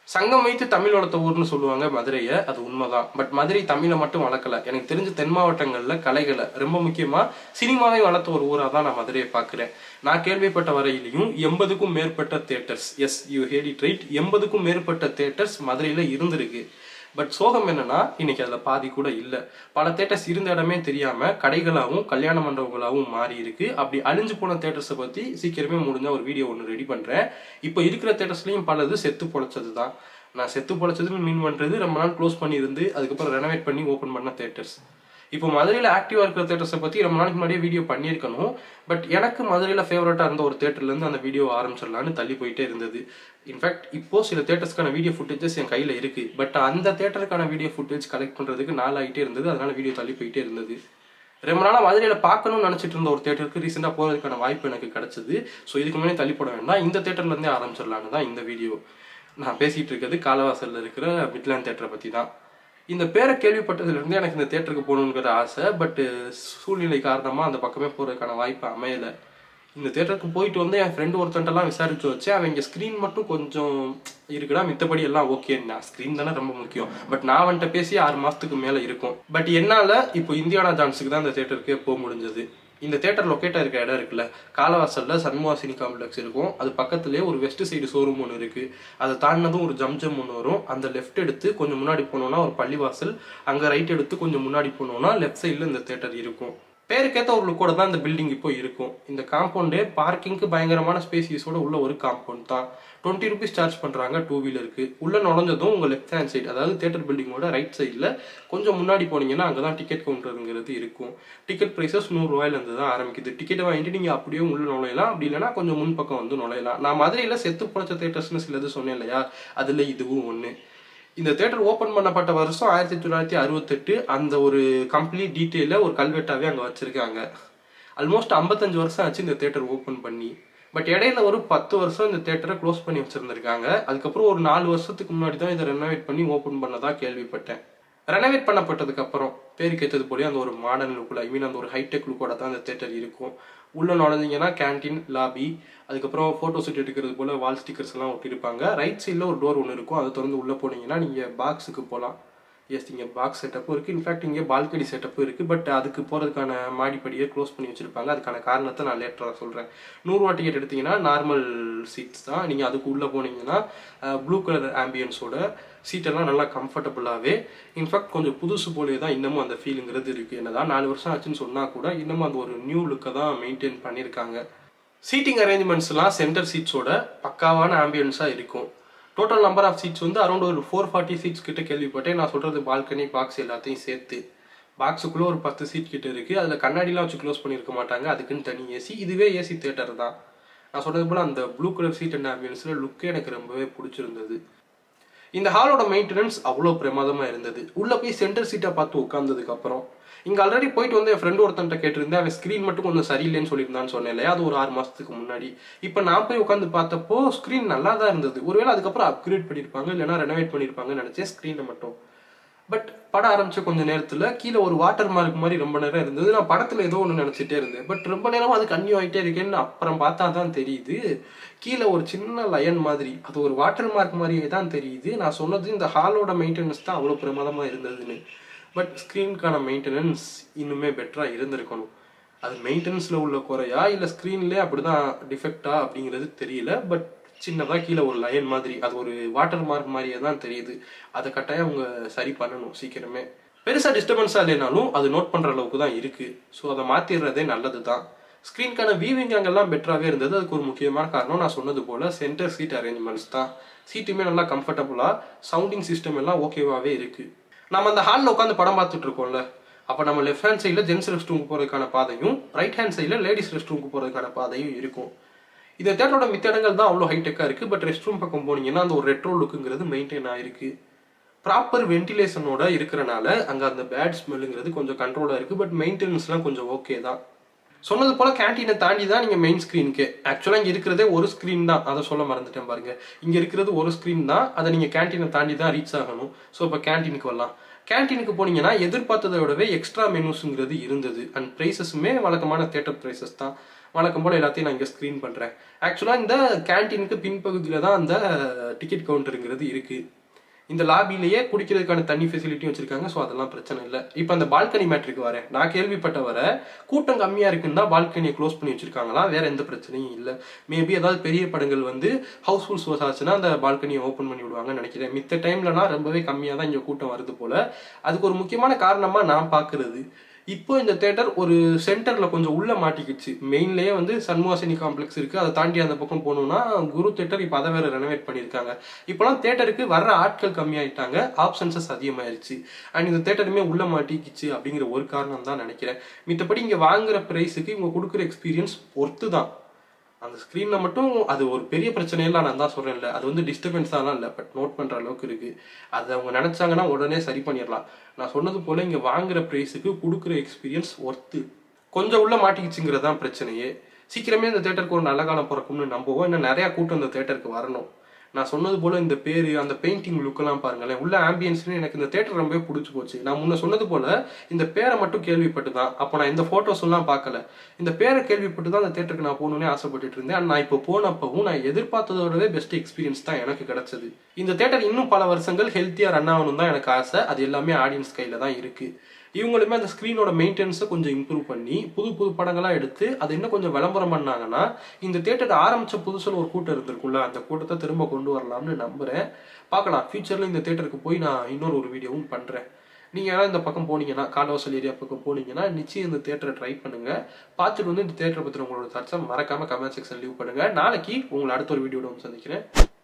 சங்கம் வைத்து தமிழ் வளர்த்த ஊர்னு சொல்லுவாங்க மதுரையை அது உண்மைதான் பட் மதுரை தமிழை மட்டும் வளர்க்கல எனக்கு தெரிஞ்ச தென் மாவட்டங்களில் கலைகளை ரொம்ப முக்கியமா சினிமாவை வளர்த்த ஒரு ஊராக தான் நான் மதுரையை பார்க்குறேன் நான் கேள்விப்பட்ட வரையிலையும் எண்பதுக்கும் மேற்பட்ட theatres yes you heard it right எண்பதுக்கும் மேற்பட்ட தேட்டர்ஸ் மதுரையில் இருந்திருக்கு பட் சோகம் என்னன்னா இன்னைக்கு அதில் பாதி கூட இல்லை பல தேட்டர்ஸ் இருந்த இடமே தெரியாம கடைகளாகவும் கல்யாண மண்டபங்களாகவும் மாறி இருக்கு அப்படி அழிஞ்சு போன தேட்டர்ஸை பத்தி சீக்கிரமே முடிஞ்ச ஒரு வீடியோ ஒன்று ரெடி பண்றேன் இப்போ இருக்கிற தேட்டர்ஸ்லயும் பலது செத்து பொழைச்சது தான் நான் செத்து பொழைச்சதுன்னு மீன் பண்றது ரொம்ப நாள் க்ளோஸ் பண்ணி இருந்து அதுக்கப்புறம் ரெனோவேட் பண்ணி ஓப்பன் பண்ண தேட்டர்ஸ் இப்போ மதுரையில் ஆக்டிவாக இருக்கிற தேட்டர்ஸை பற்றி ரொம்ப நாளைக்கு முன்னாடியே வீடியோ பண்ணியிருக்கணும் பட் எனக்கு மதுரையில் ஃபேவரட்டாக இருந்த ஒரு தேட்டர்லேருந்து அந்த வீடியோ ஆரம்பிச்சிடலான்னு தள்ளி போயிட்டே இருந்தது இன்ஃபேக்ட் இப்போ சில தேட்டர்ஸ்க்கான வீடியோ ஃபுட்டேஜஸ் என் கையில் இருக்கு பட் அந்த தேட்டருக்கான வீடியோ ஃபுட்டேஜ் கலெக்ட் பண்ணுறதுக்கு நாள் ஆகிட்டே இருந்தது அதனால வீடியோ தள்ளி போயிட்டே இருந்தது ரொம்ப நாளாக மதுரையில் பார்க்கணும்னு நினச்சிட்டு இருந்த ஒரு தேட்டருக்கு ரீசெண்டாக போகிறதுக்கான வாய்ப்பு எனக்கு கிடைச்சது ஸோ இதுக்கு முன்னாடி தள்ளி போட வேண்டாம் இந்த தேட்டர்லேருந்தே ஆரம்பிச்சிடலான்னு தான் இந்த வீடியோ நான் பேசிகிட்டு இருக்கிறது காலவாசலில் இருக்கிற மிட்லாண்ட் தேட்டரை பற்றி தான் இந்த பேரை கேள்விப்பட்டதுலேருந்து எனக்கு இந்த தேட்டருக்கு போகணுங்கிற ஆசை பட் சூழ்நிலை காரணமாக அந்த பக்கமே போகிறதுக்கான வாய்ப்பு அமையலை இந்த தேட்டருக்கு போயிட்டு வந்து என் ஃப்ரெண்டு ஒருத்தன்ட்டெல்லாம் விசாரிச்சு வச்சு அவங்க ஸ்க்ரீன் மட்டும் கொஞ்சம் இருக்குடா மித்தபடி எல்லாம் ஓகேன்னா ஸ்க்ரீன் தானே ரொம்ப முக்கியம் பட் நான் அவன்கிட்ட பேசி ஆறு மாதத்துக்கு மேலே இருக்கும் பட் என்னால் இப்போ இந்தியானா ஜான்ஸுக்கு தான் இந்த தேட்டருக்கு போக முடிஞ்சது இந்த தேட்டர் லொக்கேட்டாக இருக்க இடம் இருக்குல்ல காலவாசலில் சண்முகாசினி காம்ப்ளெக்ஸ் இருக்கும் அது பக்கத்துலேயே ஒரு வெஸ்ட் சைடு ஷோரூம் ஒன்று இருக்குது அதை தாண்டினதும் ஒரு ஜம்ஜம் ஒன்று வரும் அந்த லெஃப்ட் எடுத்து கொஞ்சம் முன்னாடி போனோம்னா ஒரு பள்ளிவாசல் அங்கே ரைட் எடுத்து கொஞ்சம் முன்னாடி போனோம்னா லெஃப்ட் சைடில் இந்த தேட்டர் இருக்கும் பேருக்கேற்ற ஒரு லுக்கோட தான் இந்த பில்டிங் இப்போ இருக்கும் இந்த காம்பவுண்டே பார்க்கிங்க்கு பயங்கரமான ஸ்பேசியஸோட உள்ள ஒரு காம்பவுண்ட் தான் டுவெண்ட்டி ருபீஸ் சார்ஜ் பண்ணுறாங்க டூ வீலருக்கு உள்ள நுழைஞ்சதும் உங்கள் லெஃப்ட் ஹேண்ட் சைடு அதாவது தேட்டர் பில்டிங்கோட ரைட் சைடில் கொஞ்சம் முன்னாடி போனீங்கன்னா அங்கே தான் டிக்கெட் கவுண்டருங்கிறது இருக்கும் டிக்கெட் ப்ரைஸஸ் நூறுரூவாயிலேருந்து தான் ஆரம்பிக்குது டிக்கெட்டை வாங்கிட்டு நீங்கள் அப்படியே உள்ள நுழையலாம் அப்படி இல்லைனா கொஞ்சம் முன்பக்கம் வந்து நுழையலாம் நான் மதுரையில் செத்து பொழைச்ச தேட்டர்ஸ்னு சிலது சொன்னேன் இல்லையா அதில் இதுவும் ஒன்று இந்த தேட்டர் ஓப்பன் பண்ணப்பட்ட வருஷம் ஆயிரத்தி தொள்ளாயிரத்தி அறுபத்தெட்டு அந்த ஒரு கம்ப்ளீட் டீட்டெயில ஒரு கல்வெட்டாவே அங்கே வச்சிருக்காங்க ஆல்மோஸ்ட் ஐம்பத்தஞ்சு வருஷம் ஆச்சு இந்த தேட்டர் ஓப்பன் பண்ணி பட் இடையில ஒரு பத்து வருஷம் இந்த தேட்டரை க்ளோஸ் பண்ணி வச்சிருந்திருக்காங்க அதுக்கப்புறம் ஒரு நாலு வருஷத்துக்கு முன்னாடி தான் இதை ரெனோவேட் பண்ணி ஓப்பன் பண்ணதா கேள்விப்பட்டேன் ரெனோவேட் பண்ணப்பட்டதுக்கு அப்புறம் பேருக்கு ஏற்றது போலே அந்த ஒரு மாடர்ன் லுக்கில் ஐ மீன் அந்த ஒரு ஹைடெக் லுக்கோட தான் அந்த தேட்டர் இருக்கும் உள்ள நுழைஞ்சிங்கன்னா கேன்டீன் லாபி அதுக்கப்புறம் ஃபோட்டோ ஷூட் எடுக்கிறது போல் வால் ஸ்டிக்கர்ஸ் எல்லாம் ஒட்டியிருப்பாங்க ரைட் சைடில் ஒரு டோர் ஒன்று இருக்கும் அதை திறந்து உள்ளே போனீங்கன்னா நீங்கள் பாக்ஸுக்கு போகலாம் எஸ் இங்கே பாக்ஸ் செட்டப்பும் இருக்குது இன்ஃபேக்ட் இங்கே பால்கனி செட்டப்பும் இருக்குது பட் அதுக்கு போகிறதுக்கான மாடிப்படியை க்ளோஸ் பண்ணி வச்சுருப்பாங்க அதுக்கான காரணத்தை நான் லேட்டராக சொல்கிறேன் நூறுரூவா டிக்கெட் எடுத்தீங்கன்னா நார்மல் சீட்ஸ் தான் நீங்கள் அதுக்கு உள்ளே போனீங்கன்னா ப்ளூ கலர் ஆம்பியன்ஸோட சீட்டெல்லாம் நல்லா கம்ஃபர்டபுளாகவே இன்ஃபேக்ட் கொஞ்சம் புதுசு போலே தான் இன்னமும் அந்த ஃபீலுங்கிறது இருக்குது என்னதான் நாலு வருஷம் ஆச்சுன்னு சொன்னால் கூட இன்னமும் அந்த ஒரு நியூ லுக்கை தான் மெயின்டைன் பண்ணியிருக்காங்க சீட்டிங் அரேஞ்ச்மெண்ட்ஸ்லாம் சென்டர் சீட்ஸோட பக்காவான ஆம்பியன்ஸாக இருக்கும் டோட்டல் நம்பர் ஆஃப் சீட்ஸ் வந்து அரௌண்ட் ஒரு ஃபோர் ஃபார்ட்டி சீட்ஸ் கிட்ட கேள்விப்பட்டேன் நான் சொல்கிறது பால்கனி பாக்ஸ் எல்லாத்தையும் சேர்த்து பாக்ஸுக்குள்ளே ஒரு பத்து சீட் கிட்ட இருக்குது அதில் கண்ணாடிலாம் வச்சு க்ளோஸ் பண்ணியிருக்க மாட்டாங்க அதுக்குன்னு தனி ஏசி இதுவே ஏசி தேட்டர் தான் நான் சொல்கிறது போல் அந்த ப்ளூ கலர் சீட் அண்ட் ஆம்பியன்ஸில் லுக்கே எனக்கு ரொம்பவே பிடிச்சிருந்தது இந்த ஹாலோட மெயின்டெனன்ஸ் அவ்வளோ பிரமாதமாக இருந்தது உள்ளே போய் சென்டர் சீட்டை பார்த்து உட்காந்ததுக்கு அப்புறம் இங்கே ஆல்ரெடி போயிட்டு வந்து என் ஃப்ரெண்டு ஒருத்தன்ட்ட கேட்டிருந்தேன் அவன் ஸ்க்ரீன் மட்டும் கொஞ்சம் சரியில்லைன்னு சொல்லியிருந்தான்னு சொன்னேன் இல்லையா அது ஒரு ஆறு மாதத்துக்கு முன்னாடி இப்போ நான் போய் உட்காந்து பார்த்தப்போ ஸ்க்ரீன் நல்லா தான் இருந்தது ஒருவேளை அதுக்கப்புறம் அப்கிரேட் பண்ணியிருப்பாங்க இல்லைனா ரெனோவேட் பண்ணியிருப்பாங்கன்னு நினச்சேன் ஸ்க்ரீனை மட்டும் பட் படம் ஆரம்பிச்ச கொஞ்ச நேரத்தில் கீழே ஒரு வாட்டர் மார்க் மாதிரி ரொம்ப நேரம் இருந்தது நான் படத்தில் ஏதோ ஒன்று நினச்சிட்டே இருந்தேன் பட் ரொம்ப நேரம் அது கன்னியூ ஆகிட்டே இருக்கேன்னு அப்புறம் பார்த்தா தான் தெரியுது கீழே ஒரு சின்ன லயன் மாதிரி அது ஒரு வாட்டர் மார்க் மாதிரியே தான் தெரியுது நான் சொன்னது இந்த ஹாலோட மெயின்டெனன்ஸ் தான் அவ்வளோ பிரமாதமாக இருந்ததுன்னு பட் ஸ்க்ரீனுக்கான மெயின்டெனன்ஸ் இன்னுமே பெட்டராக இருந்திருக்கணும் அது மெயின்டெனன்ஸில் உள்ள குறையா இல்லை ஸ்க்ரீன்லேயே அப்படி தான் டிஃபெக்டா அப்படிங்கிறது தெரியல பட் சின்னதாக கீழே ஒரு லைன் மாதிரி அது ஒரு வாட்டர் மார்க் மாதிரியே தான் தெரியுது அதை கட்டாயம் அவங்க சரி பண்ணணும் சீக்கிரமே பெருசாக டிஸ்டர்பன்ஸாக இல்லைனாலும் அது நோட் பண்ணுற அளவுக்கு தான் இருக்குது ஸோ அதை மாற்றிடுறதே நல்லது தான் ஸ்க்ரீனுக்கான வீவிங் அங்கெல்லாம் பெட்டராகவே இருந்தது அதுக்கு ஒரு முக்கியமான காரணம் நான் சொன்னது போல் சென்டர் சீட் அரேஞ்ச்மெண்ட்ஸ் தான் சீட்டுமே நல்லா கம்ஃபர்டபுளாக சவுண்டிங் சிஸ்டம் எல்லாம் ஓகேவாகவே இருக்குது நம்ம அந்த ஹாலில் உட்காந்து படம் பார்த்துட்டு இருக்கோம்ல அப்போ நம்ம லெஃப்ட் ஹேண்ட் சைடில் ஜென்ஸ் ரெஸ்ட் ரூமுக்கு போகிறதுக்கான பாதையும் ரைட் ஹேண்ட் சைடில் லேடிஸ் ரெஸ்ட் ரூமுக்கு போகிறதுக்கான பாதையும் இருக்கும் இந்த தேட்டரோட மித்த இடங்கள் தான் அவ்வளோ ஹைடெக்காக இருக்குது பட் ரெஸ்ட் ரூம் பக்கம் போனீங்கன்னா அந்த ஒரு ரெட்ரோ லுக்குங்கிறது மெயின்டைன் ஆயிருக்கு ப்ராப்பர் வென்டிலேஷனோட இருக்கிறனால அங்கே அந்த பேட் ஸ்மெல்லுங்கிறது கொஞ்சம் கண்ட்ரோலாக இருக்குது பட் மெயின்டெனன்ஸ்லாம் கொஞ்சம் ஓகே தான் சொன்னது போல கேன்டீனை தாண்டி தான் நீங்கள் மெயின் ஸ்க்ரீனுக்கு ஆக்சுவலாக இங்கே இருக்கிறதே ஒரு ஸ்க்ரீன் தான் அதை சொல்ல மறந்துட்டேன் பாருங்க இங்கே இருக்கிறது ஒரு ஸ்க்ரீன் தான் அதை நீங்கள் கேன்டீனை தாண்டி தான் ரீச் ஆகணும் ஸோ இப்போ கேன்டீனுக்கு வரலாம் கேன்டீனுக்கு போனீங்கன்னா எதிர்பார்த்ததை விடவே எக்ஸ்ட்ரா மெனுஸுங்கிறது இருந்தது அண்ட் ப்ரைஸஸுமே வழக்கமான தேட்டர் ப்ரைஸஸ் தான் வழக்கம் போல எல்லாத்தையும் நான் இங்கே ஸ்க்ரீன் பண்ணுறேன் ஆக்சுவலாக இந்த கேன்டீனுக்கு பின்பகுதியில் தான் அந்த டிக்கெட் கவுண்டருங்கிறது இருக்குது இந்த லாபிலேயே குடிக்கிறதுக்கான தண்ணி ஃபெசிலிட்டியும் வச்சிருக்காங்க ஸோ அதெல்லாம் பிரச்சனை இல்லை இப்போ அந்த பால்கனி மேட்ருக்கு வரேன் நான் கேள்விப்பட்ட வர கூட்டம் கம்மியாக இருக்குன்னு தான் பால்கனியை க்ளோஸ் பண்ணி வச்சிருக்காங்களா வேற எந்த பிரச்சனையும் இல்லை மேபி ஏதாவது பெரிய படங்கள் வந்து ஹவுஸ்ஃபுல் ஷோஸ் ஆச்சுன்னா அந்த பால்கனியை ஓப்பன் பண்ணி விடுவாங்கன்னு நினைக்கிறேன் மித்த டைம்லலாம் ரொம்பவே கம்மியாக தான் இங்கே கூட்டம் வருது போல அதுக்கு ஒரு முக்கியமான காரணமாக நான் பார்க்குறது இப்போ இந்த தேட்டர் ஒரு சென்டர்ல கொஞ்சம் உள்ள மாட்டிக்கிச்சு மெயின்லயே வந்து சண்முகாசினி காம்ப்ளெக்ஸ் இருக்கு அதை தாண்டி அந்த பக்கம் போகணும்னா குரு தேட்டர் இப்போ அதை வேற ரெனோவேட் பண்ணியிருக்காங்க இப்போலாம் தேட்டருக்கு வர்ற ஆட்கள் கம்மியாயிட்டாங்க ஆப்ஷன்சஸ் அதிகமாயிருச்சு அண்ட் இந்த தேட்டருமே உள்ள மாட்டிக்கிச்சு அப்படிங்கிற ஒரு காரணம் தான் நினைக்கிறேன் மித்தபடி இங்க வாங்குற பிரைஸுக்கு இவங்க கொடுக்குற எக்ஸ்பீரியன்ஸ் பொறுத்து தான் அந்த ஸ்க்ரீனில் மட்டும் அது ஒரு பெரிய பிரச்சனையெல்லாம் நான் தான் சொல்கிறேன்ல அது வந்து டிஸ்டர்பன்ஸாலாம் இல்லை பட் நோட் பண்ணுற அளவுக்கு இருக்குது அது அவங்க நினச்சாங்கன்னா உடனே சரி பண்ணிடலாம் நான் சொன்னது போல் இங்கே வாங்குற ப்ரைஸுக்கு கொடுக்குற எக்ஸ்பீரியன்ஸ் ஒர்த்து கொஞ்சம் உள்ள மாட்டிக்கிச்சுங்கிறது தான் பிரச்சனையே சீக்கிரமே இந்த தேட்டருக்கு ஒரு நல்ல காலம் பிறக்கும்னு நம்புவோம் இன்னும் நிறையா கூட்டம் இந்த தேட்டருக்கு வரணும் நான் சொன்னது போல இந்த பேரு அந்த பெயிண்டிங் லுக்கெல்லாம் பாருங்களேன் உள்ள ஆம்பியன்ஸ்னு எனக்கு இந்த தேட்டர் ரொம்பவே பிடிச்சி போச்சு நான் முன்ன சொன்னது போல இந்த பேரை மட்டும் கேள்விப்பட்டு தான் அப்போ நான் இந்த போட்டோஸ் எல்லாம் பார்க்கல இந்த பேரை கேள்விப்பட்டு தான் அந்த தேட்டருக்கு நான் போகணும்னே ஆசைப்பட்டுட்டு இருந்தேன் And நான் இப்போ போனப்பவும் நான் எதிர்பார்த்ததோடவே பெஸ்ட் எக்ஸ்பீரியன்ஸ் தான் எனக்கு கிடைச்சது இந்த தேட்டர் இன்னும் பல வருஷங்கள் ஹெல்த்தியா ரன் ஆகணும் தான் எனக்கு ஆசை அது எல்லாமே ஆடியன்ஸ் கையில தான் இருக்கு இவங்களுமே அந்த ஸ்க்ரீனோட மெயின்டெனன்ஸை கொஞ்சம் இம்ப்ரூவ் பண்ணி புது புது படங்களா எடுத்து அதை இன்னும் கொஞ்சம் விளம்பரம் பண்ணாங்கன்னா இந்த தேட்டர் ஆரம்பிச்ச புதுசுல ஒரு கூட்டம் இருந்திருக்கும்ல அந்த கூட்டத்தை திரும்ப கொண்டு வரலாம்னு நம்புறேன் பார்க்கலாம் ஃபியூச்சர்ல இந்த தேட்டருக்கு போய் நான் இன்னொரு ஒரு வீடியோவும் பண்றேன் நீங்க யாராவது இந்த பக்கம் போனீங்கன்னா காலவாசல் ஏரியா பக்கம் போனீங்கன்னா நிச்சயம் இந்த தேட்டரை ட்ரை பண்ணுங்க பார்த்துட்டு வந்து இந்த தேட்டரை பத்தி உங்களோட தச்சம் மறக்காம கமெண்ட் செக்ஷன் லீவ் பண்ணுங்க நாளைக்கு உங்களை அடுத்த ஒரு வீடியோட வந்து சந்திக்கிறேன்